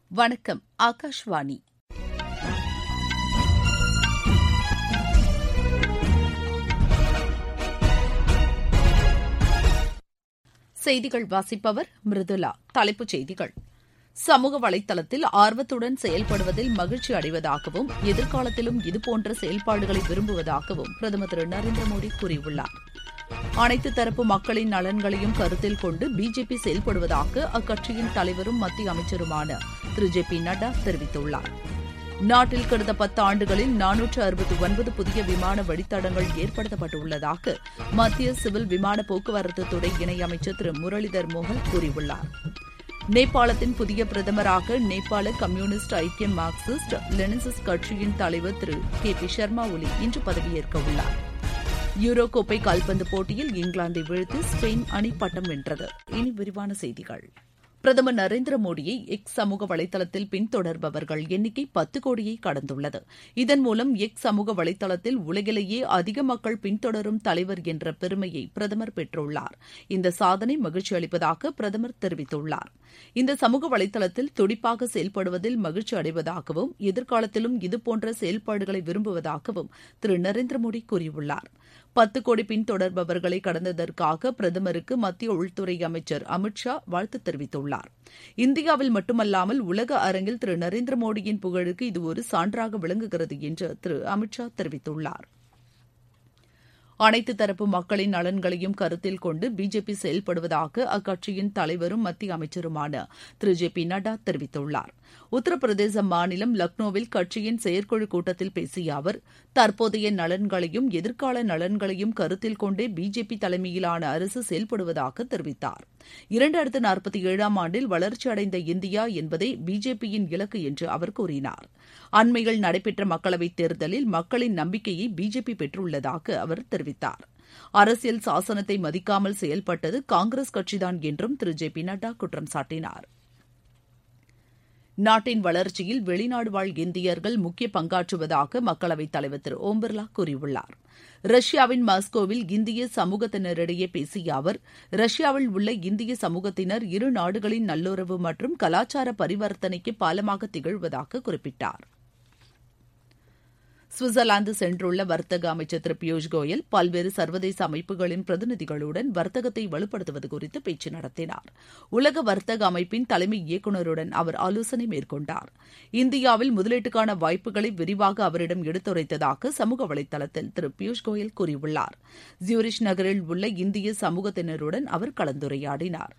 வணக்கம் ஆகாஷ்வாணி செய்திகள் வாசிப்பவர் மிருதுலா தலைப்புச் செய்திகள் சமூக வலைதளத்தில் ஆர்வத்துடன் செயல்படுவதில் மகிழ்ச்சி அடைவதாகவும் எதிர்காலத்திலும் இதுபோன்ற செயல்பாடுகளை விரும்புவதாகவும் பிரதமர் திரு நரேந்திர மோடி கூறியுள்ளார் அனைத்து தரப்பு மக்களின் நலன்களையும் கருத்தில் கொண்டு பிஜேபி செயல்படுவதாக அக்கட்சியின் தலைவரும் மத்திய அமைச்சருமான திரு ஜே பி நட்டா தெரிவித்துள்ளார் நாட்டில் கடந்த பத்து ஆண்டுகளில் நானூற்று அறுபத்தி ஒன்பது புதிய விமான வழித்தடங்கள் ஏற்படுத்தப்பட்டுள்ளதாக மத்திய சிவில் விமான போக்குவரத்து துறை இணையமைச்சர் திரு முரளிதர் மோகல் கூறியுள்ளார் நேபாளத்தின் புதிய பிரதமராக நேபாள கம்யூனிஸ்ட் ஐக்கிய மார்க்சிஸ்ட் லெனிசிஸ் கட்சியின் தலைவர் திரு கே பி சர்மா ஒலி இன்று பதவியேற்க உள்ளார் யூரோ கோப்பை கால்பந்து போட்டியில் இங்கிலாந்தை வீழ்த்தி ஸ்பெயின் அணி பட்டம் வென்றது இனி விரிவான செய்திகள் பிரதமர் நரேந்திர மோடியை எக்ஸ் சமூக வலைதளத்தில் பின்தொடர்பவர்கள் எண்ணிக்கை பத்து கோடியை கடந்துள்ளது இதன் மூலம் எக்ஸ் சமூக வலைதளத்தில் உலகிலேயே அதிக மக்கள் பின்தொடரும் தலைவர் என்ற பெருமையை பிரதமர் பெற்றுள்ளார் இந்த சாதனை மகிழ்ச்சி அளிப்பதாக பிரதமர் தெரிவித்துள்ளார் இந்த சமூக வலைதளத்தில் துடிப்பாக செயல்படுவதில் மகிழ்ச்சி அடைவதாகவும் எதிர்காலத்திலும் இதுபோன்ற செயல்பாடுகளை விரும்புவதாகவும் திரு நரேந்திர மோடி கூறியுள்ளார் பத்து கோடி பின்தொடர்பவர்களை கடந்ததற்காக பிரதமருக்கு மத்திய உள்துறை அமைச்சர் அமித் ஷா வாழ்த்து தெரிவித்துள்ளார் இந்தியாவில் மட்டுமல்லாமல் உலக அரங்கில் திரு நரேந்திர மோடியின் புகழுக்கு இது ஒரு சான்றாக விளங்குகிறது என்று திரு அமித் ஷா தெரிவித்துள்ளார் அனைத்து தரப்பு மக்களின் நலன்களையும் கருத்தில் கொண்டு பிஜேபி செயல்படுவதாக அக்கட்சியின் தலைவரும் மத்திய அமைச்சருமான திரு ஜே பி நட்டா தெரிவித்துள்ளார் உத்தரப்பிரதேச மாநிலம் லக்னோவில் கட்சியின் செயற்குழு கூட்டத்தில் பேசிய அவர் தற்போதைய நலன்களையும் எதிர்கால நலன்களையும் கருத்தில் கொண்டே பிஜேபி தலைமையிலான அரசு செயல்படுவதாக தெரிவித்தார் இரண்டாயிரத்து நாற்பத்தி ஏழாம் ஆண்டில் வளர்ச்சியடைந்த இந்தியா என்பதே பிஜேபியின் இலக்கு என்று அவர் கூறினார் அண்மையில் நடைபெற்ற மக்களவைத் தேர்தலில் மக்களின் நம்பிக்கையை பிஜேபி பெற்றுள்ளதாக அவர் தெரிவித்தார் அரசியல் சாசனத்தை மதிக்காமல் செயல்பட்டது காங்கிரஸ் கட்சிதான் என்றும் திரு ஜே பி நட்டா குற்றம் சாட்டினார் நாட்டின் வளர்ச்சியில் வெளிநாடு வாழ் இந்தியர்கள் முக்கிய பங்காற்றுவதாக மக்களவைத் தலைவர் திரு ஓம் பிர்லா கூறியுள்ளார் ரஷ்யாவின் மாஸ்கோவில் இந்திய சமூகத்தினரிடையே பேசிய அவர் ரஷ்யாவில் உள்ள இந்திய சமூகத்தினர் இரு நாடுகளின் நல்லுறவு மற்றும் கலாச்சார பரிவர்த்தனைக்கு பாலமாக திகழ்வதாக குறிப்பிட்டார் சுவிட்சர்லாந்து சென்றுள்ள வர்த்தக அமைச்சர் திரு பியூஷ் கோயல் பல்வேறு சர்வதேச அமைப்புகளின் பிரதிநிதிகளுடன் வர்த்தகத்தை வலுப்படுத்துவது குறித்து பேச்சு நடத்தினார் உலக வர்த்தக அமைப்பின் தலைமை இயக்குநருடன் அவர் ஆலோசனை மேற்கொண்டார் இந்தியாவில் முதலீட்டுக்கான வாய்ப்புகளை விரிவாக அவரிடம் எடுத்துரைத்ததாக சமூக வலைதளத்தில் திரு பியூஷ் கோயல் கூறியுள்ளார் ஜியூரிஷ் நகரில் உள்ள இந்திய சமூகத்தினருடன் அவர் கலந்துரையாடினார்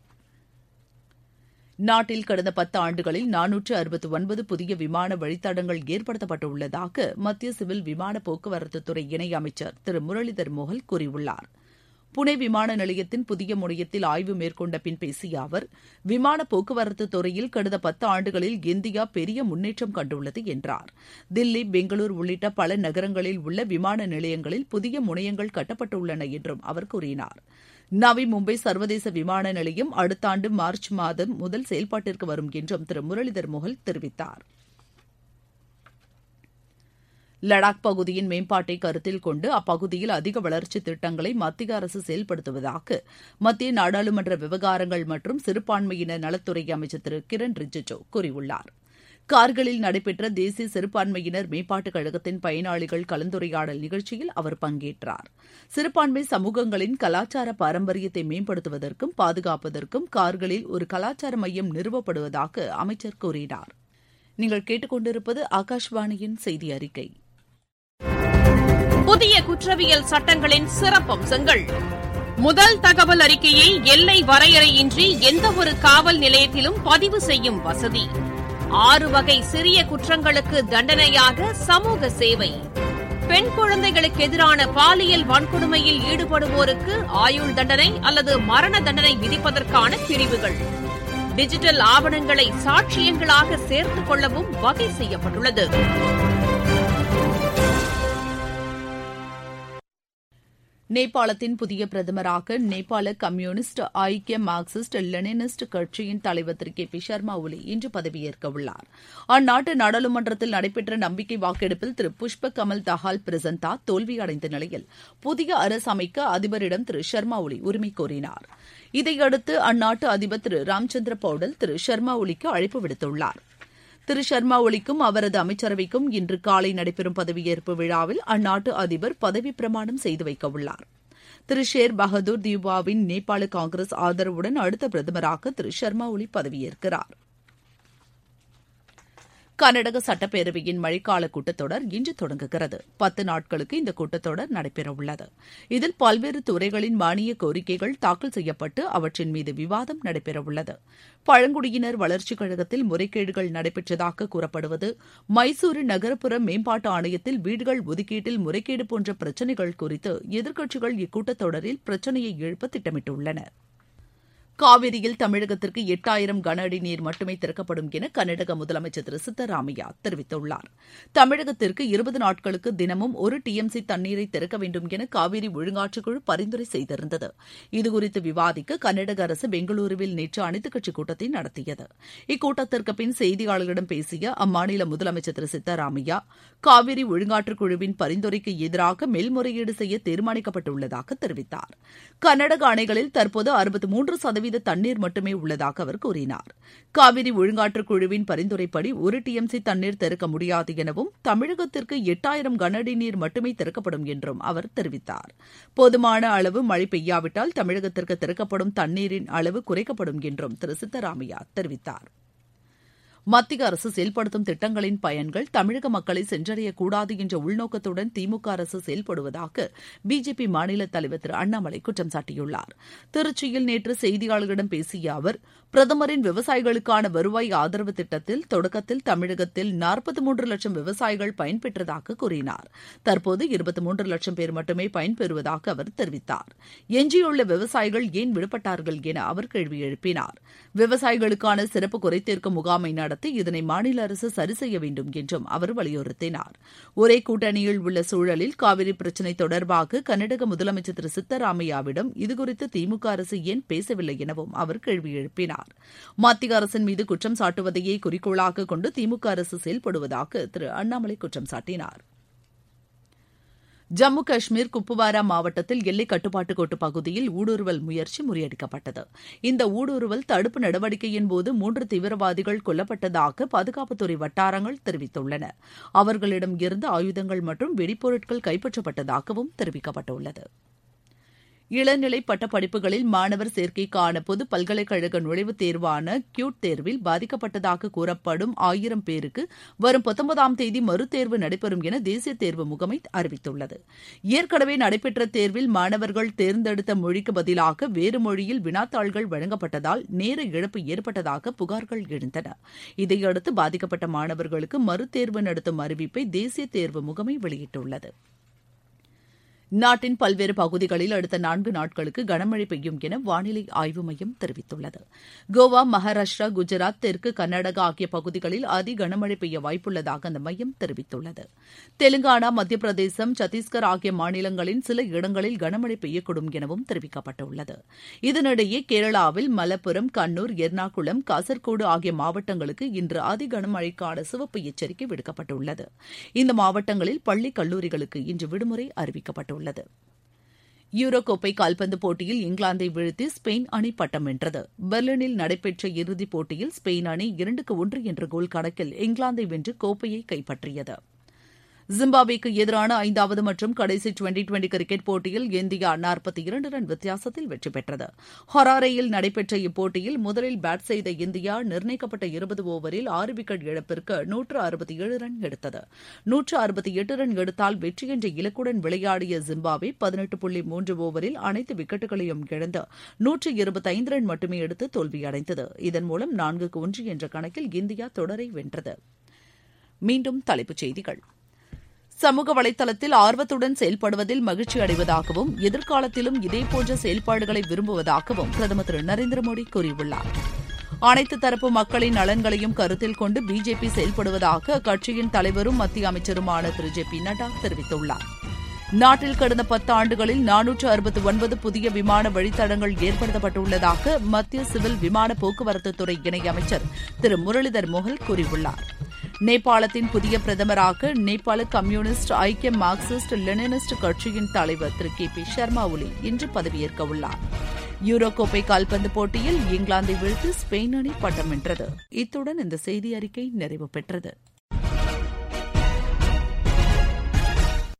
நாட்டில் கடந்த பத்து ஆண்டுகளில் நானூற்று அறுபத்தி ஒன்பது புதிய விமான வழித்தடங்கள் ஏற்படுத்தப்பட்டுள்ளதாக மத்திய சிவில் விமான போக்குவரத்துத்துறை இணையமைச்சர் திரு முரளிதர் மோகல் கூறியுள்ளார் புனே விமான நிலையத்தின் புதிய முனையத்தில் ஆய்வு மேற்கொண்ட பின் பேசிய அவர் விமான போக்குவரத்து துறையில் கடந்த பத்து ஆண்டுகளில் இந்தியா பெரிய முன்னேற்றம் கண்டுள்ளது என்றார் தில்லி பெங்களூர் உள்ளிட்ட பல நகரங்களில் உள்ள விமான நிலையங்களில் புதிய முனையங்கள் கட்டப்பட்டுள்ளன என்றும் அவர் கூறினார் நவி மும்பை சர்வதேச விமான நிலையம் அடுத்த ஆண்டு மார்ச் மாதம் முதல் செயல்பாட்டிற்கு வரும் என்றும் திரு முரளிதர் மோகல் தெரிவித்தார் லடாக் பகுதியின் மேம்பாட்டை கருத்தில் கொண்டு அப்பகுதியில் அதிக வளர்ச்சி திட்டங்களை மத்திய அரசு செயல்படுத்துவதாக மத்திய நாடாளுமன்ற விவகாரங்கள் மற்றும் சிறுபான்மையினர் நலத்துறை அமைச்சர் திரு கிரண் ரிஜிஜு கூறியுள்ளார் கார்கிலில் நடைபெற்ற தேசிய சிறுபான்மையினர் மேம்பாட்டுக் கழகத்தின் பயனாளிகள் கலந்துரையாடல் நிகழ்ச்சியில் அவர் பங்கேற்றார் சிறுபான்மை சமூகங்களின் கலாச்சார பாரம்பரியத்தை மேம்படுத்துவதற்கும் பாதுகாப்பதற்கும் கார்கிலில் ஒரு கலாச்சார மையம் நிறுவப்படுவதாக அமைச்சர் கூறினார் நீங்கள் கேட்டுக்கொண்டிருப்பது ஆகாஷ்வாணியின் செய்தி அறிக்கை புதிய குற்றவியல் சட்டங்களின் சிறப்பம்சங்கள் முதல் தகவல் அறிக்கையை எல்லை வரையறையின்றி எந்தவொரு காவல் நிலையத்திலும் பதிவு செய்யும் வசதி ஆறு வகை சிறிய குற்றங்களுக்கு தண்டனையாக சமூக சேவை பெண் குழந்தைகளுக்கு எதிரான பாலியல் வன்கொடுமையில் ஈடுபடுவோருக்கு ஆயுள் தண்டனை அல்லது மரண தண்டனை விதிப்பதற்கான பிரிவுகள் டிஜிட்டல் ஆவணங்களை சாட்சியங்களாக சேர்த்துக் கொள்ளவும் வகை செய்யப்பட்டுள்ளது நேபாளத்தின் புதிய பிரதமராக நேபாள கம்யூனிஸ்ட் ஐக்கிய மார்க்சிஸ்ட் லெனினிஸ்ட் கட்சியின் தலைவர் திரு கே பி சர்மா ஒலி இன்று பதவியேற்க உள்ளார் அந்நாட்டு நாடாளுமன்றத்தில் நடைபெற்ற நம்பிக்கை வாக்கெடுப்பில் திரு புஷ்ப கமல் தஹால் பிரசந்தா தோல்வியடைந்த நிலையில் புதிய அரசு அமைக்க அதிபரிடம் திரு சர்மா ஒலி உரிமை கோரினார் இதையடுத்து அந்நாட்டு அதிபர் திரு ராம்சந்திர பௌடல் திரு சர்மா ஒலிக்கு அழைப்பு விடுத்துள்ளார் திரு சர்மா ஒலிக்கும் அவரது அமைச்சரவைக்கும் இன்று காலை நடைபெறும் பதவியேற்பு விழாவில் அந்நாட்டு அதிபர் பதவி பிரமாணம் செய்து வைக்க உள்ளார் திரு ஷேர் பகதூர் தியூபாவின் நேபாள காங்கிரஸ் ஆதரவுடன் அடுத்த பிரதமராக திரு சர்மா ஒலி பதவியேற்கிறார் கர்நாடக சட்டப்பேரவையின் மழைக்கால கூட்டத்தொடர் இன்று தொடங்குகிறது பத்து நாட்களுக்கு இந்த கூட்டத்தொடர் நடைபெறவுள்ளது இதில் பல்வேறு துறைகளின் மானிய கோரிக்கைகள் தாக்கல் செய்யப்பட்டு அவற்றின் மீது விவாதம் நடைபெறவுள்ளது பழங்குடியினர் வளர்ச்சிக் கழகத்தில் முறைகேடுகள் நடைபெற்றதாக கூறப்படுவது மைசூரு நகரப்புற மேம்பாட்டு ஆணையத்தில் வீடுகள் ஒதுக்கீட்டில் முறைகேடு போன்ற பிரச்சினைகள் குறித்து எதிர்க்கட்சிகள் இக்கூட்டத்தொடரில் பிரச்சினையை எழுப்ப திட்டமிட்டுள்ளன காவிரியில் தமிழகத்திற்கு எட்டாயிரம் கன அடி நீர் மட்டுமே திறக்கப்படும் என கர்நாடக முதலமைச்சர் திரு சித்தராமையா தெரிவித்துள்ளார் தமிழகத்திற்கு இருபது நாட்களுக்கு தினமும் ஒரு டிஎம்சி தண்ணீரை திறக்க வேண்டும் என காவிரி ஒழுங்காற்றுக்குழு பரிந்துரை செய்திருந்தது இதுகுறித்து விவாதிக்க கர்நாடக அரசு பெங்களூருவில் நேற்று அனைத்துக் கட்சி கூட்டத்தை நடத்தியது இக்கூட்டத்திற்கு பின் செய்தியாளர்களிடம் பேசிய அம்மாநில முதலமைச்சர் திரு சித்தராமையா காவிரி ஒழுங்காற்றுக்குழுவின் பரிந்துரைக்கு எதிராக மேல்முறையீடு செய்ய தீர்மானிக்கப்பட்டுள்ளதாக தெரிவித்தார் கர்நாடக அணைகளில் தற்போது அறுபத்தி மூன்று சதவீத தண்ணீர் மட்டுமே உள்ளதாக அவர் கூறினார் காவிரி ஒழுங்காற்றுக் குழுவின் பரிந்துரைப்படி ஒரு டிஎம்சி தண்ணீர் திறக்க முடியாது எனவும் தமிழகத்திற்கு எட்டாயிரம் கனஅடி நீர் மட்டுமே திறக்கப்படும் என்றும் அவர் தெரிவித்தார் போதுமான அளவு மழை பெய்யாவிட்டால் தமிழகத்திற்கு திறக்கப்படும் தண்ணீரின் அளவு குறைக்கப்படும் என்றும் திரு சித்தராமையா தெரிவித்தார் மத்திய அரசு செயல்படுத்தும் திட்டங்களின் பயன்கள் தமிழக மக்களை சென்றடையக்கூடாது என்ற உள்நோக்கத்துடன் திமுக அரசு செயல்படுவதாக பிஜேபி மாநில தலைவர் திரு அண்ணாமலை குற்றம் சாட்டியுள்ளார் திருச்சியில் நேற்று செய்தியாளர்களிடம் பேசிய அவர் பிரதமரின் விவசாயிகளுக்கான வருவாய் ஆதரவு திட்டத்தில் தொடக்கத்தில் தமிழகத்தில் நாற்பத்தி மூன்று லட்சம் விவசாயிகள் பயன்பெற்றதாக கூறினார் தற்போது இருபத்தி மூன்று லட்சம் பேர் மட்டுமே பயன்பெறுவதாக அவர் தெரிவித்தார் எஞ்சியுள்ள விவசாயிகள் ஏன் விடுபட்டார்கள் என அவர் கேள்வி எழுப்பினார் விவசாயிகளுக்கான சிறப்பு குறைதீர்க்கும் முகாமை நடத்தி இதனை மாநில அரசு சரி செய்ய வேண்டும் என்றும் அவர் வலியுறுத்தினார் ஒரே கூட்டணியில் உள்ள சூழலில் காவிரி பிரச்சினை தொடர்பாக கர்நாடக முதலமைச்சர் திரு சித்தராமையாவிடம் இதுகுறித்து திமுக அரசு ஏன் பேசவில்லை எனவும் அவர் கேள்வி எழுப்பினார் மத்திய அரசின் மீது குற்றம் சாட்டுவதையே குறிக்கோளாக கொண்டு திமுக அரசு செயல்படுவதாக திரு அண்ணாமலை குற்றம் சாட்டினார் ஜம்மு காஷ்மீர் குப்வாரா மாவட்டத்தில் எல்லை கட்டுப்பாட்டு கோட்டு பகுதியில் ஊடுருவல் முயற்சி முறியடிக்கப்பட்டது இந்த ஊடுருவல் தடுப்பு நடவடிக்கையின் போது மூன்று தீவிரவாதிகள் கொல்லப்பட்டதாக பாதுகாப்புத்துறை வட்டாரங்கள் தெரிவித்துள்ளன அவர்களிடம் இருந்து ஆயுதங்கள் மற்றும் வெடிப்பொருட்கள் கைப்பற்றப்பட்டதாகவும் தெரிவிக்கப்பட்டுள்ளது இளநிலை பட்டப்படிப்புகளில் மாணவர் சேர்க்கைக்கான பொது பல்கலைக்கழக நுழைவுத் தேர்வான கியூட் தேர்வில் பாதிக்கப்பட்டதாக கூறப்படும் ஆயிரம் பேருக்கு வரும் பத்தொன்பதாம் தேதி மறுதேர்வு நடைபெறும் என தேசிய தேர்வு முகமை அறிவித்துள்ளது ஏற்கனவே நடைபெற்ற தேர்வில் மாணவர்கள் தேர்ந்தெடுத்த மொழிக்கு பதிலாக வேறு மொழியில் வினாத்தாள்கள் வழங்கப்பட்டதால் நேர இழப்பு ஏற்பட்டதாக புகார்கள் எழுந்தன இதையடுத்து பாதிக்கப்பட்ட மாணவர்களுக்கு மறுதேர்வு நடத்தும் அறிவிப்பை தேசிய தேர்வு முகமை வெளியிட்டுள்ளது நாட்டின் பல்வேறு பகுதிகளில் அடுத்த நான்கு நாட்களுக்கு கனமழை பெய்யும் என வானிலை ஆய்வு மையம் தெரிவித்துள்ளது கோவா மகாராஷ்டிரா குஜராத் தெற்கு கர்நாடகா ஆகிய பகுதிகளில் அதி கனமழை பெய்ய வாய்ப்புள்ளதாக அந்த மையம் தெரிவித்துள்ளது தெலுங்கானா மத்திய பிரதேசம் சத்தீஸ்கர் ஆகிய மாநிலங்களின் சில இடங்களில் கனமழை பெய்யக்கூடும் எனவும் தெரிவிக்கப்பட்டுள்ளது இதனிடையே கேரளாவில் மலப்புரம் கண்ணூர் எர்ணாகுளம் காசர்கோடு ஆகிய மாவட்டங்களுக்கு இன்று அதி கனமழைக்கான சிவப்பு எச்சரிக்கை விடுக்கப்பட்டுள்ளது இந்த மாவட்டங்களில் பள்ளி கல்லூரிகளுக்கு இன்று விடுமுறை அறிவிக்கப்பட்டுள்ளது உள்ளது யூரோ கோப்பை கால்பந்து போட்டியில் இங்கிலாந்தை வீழ்த்தி ஸ்பெயின் அணி பட்டம் வென்றது பெர்லினில் நடைபெற்ற இறுதிப் போட்டியில் ஸ்பெயின் அணி இரண்டுக்கு ஒன்று என்ற கோல் கணக்கில் இங்கிலாந்தை வென்று கோப்பையை கைப்பற்றியது ஜிம்பாப்வேக்கு எதிரான ஐந்தாவது மற்றும் கடைசி டுவெண்டி டுவெண்டி கிரிக்கெட் போட்டியில் இந்தியா நாற்பத்தி இரண்டு ரன் வித்தியாசத்தில் வெற்றி பெற்றது ஹொராரேயில் நடைபெற்ற இப்போட்டியில் முதலில் பேட் செய்த இந்தியா நிர்ணயிக்கப்பட்ட இருபது ஓவரில் ஆறு விக்கெட் இழப்பிற்கு நூற்று அறுபத்தி ஏழு ரன் எடுத்தது நூற்று அறுபத்தி எட்டு ரன் எடுத்தால் வெற்றி என்ற இலக்குடன் விளையாடிய ஜிம்பாப்வே பதினெட்டு புள்ளி மூன்று ஓவரில் அனைத்து விக்கெட்டுகளையும் இழந்து நூற்று இருபத்தைந்து ரன் மட்டுமே எடுத்து தோல்வியடைந்தது இதன் மூலம் நான்குக்கு ஒன்று என்ற கணக்கில் இந்தியா தொடரை வென்றது மீண்டும் தலைப்புச் செய்திகள் சமூக வலைதளத்தில் ஆர்வத்துடன் செயல்படுவதில் மகிழ்ச்சி அடைவதாகவும் எதிர்காலத்திலும் இதேபோன்ற செயல்பாடுகளை விரும்புவதாகவும் பிரதமர் திரு நரேந்திர மோடி கூறியுள்ளார் அனைத்து தரப்பு மக்களின் நலன்களையும் கருத்தில் கொண்டு பிஜேபி செயல்படுவதாக அக்கட்சியின் தலைவரும் மத்திய அமைச்சருமான திரு ஜே பி நட்டா தெரிவித்துள்ளார் நாட்டில் கடந்த பத்து ஆண்டுகளில் நானூற்று அறுபத்தி ஒன்பது புதிய விமான வழித்தடங்கள் ஏற்படுத்தப்பட்டுள்ளதாக மத்திய சிவில் விமான போக்குவரத்துத்துறை இணையமைச்சர் திரு முரளிதர் மோகல் கூறியுள்ளார் நேபாளத்தின் புதிய பிரதமராக நேபாள கம்யூனிஸ்ட் ஐக்கிய மார்க்சிஸ்ட் லெனினிஸ்ட் கட்சியின் தலைவர் திரு கே பி சர்மா ஒலி இன்று பதவியேற்க உள்ளார் யூரோ கோப்பை கால்பந்து போட்டியில் இங்கிலாந்தை வீழ்த்தி ஸ்பெயின் அணி பட்டம் வென்றது இத்துடன் இந்த செய்தி அறிக்கை நிறைவு பெற்றது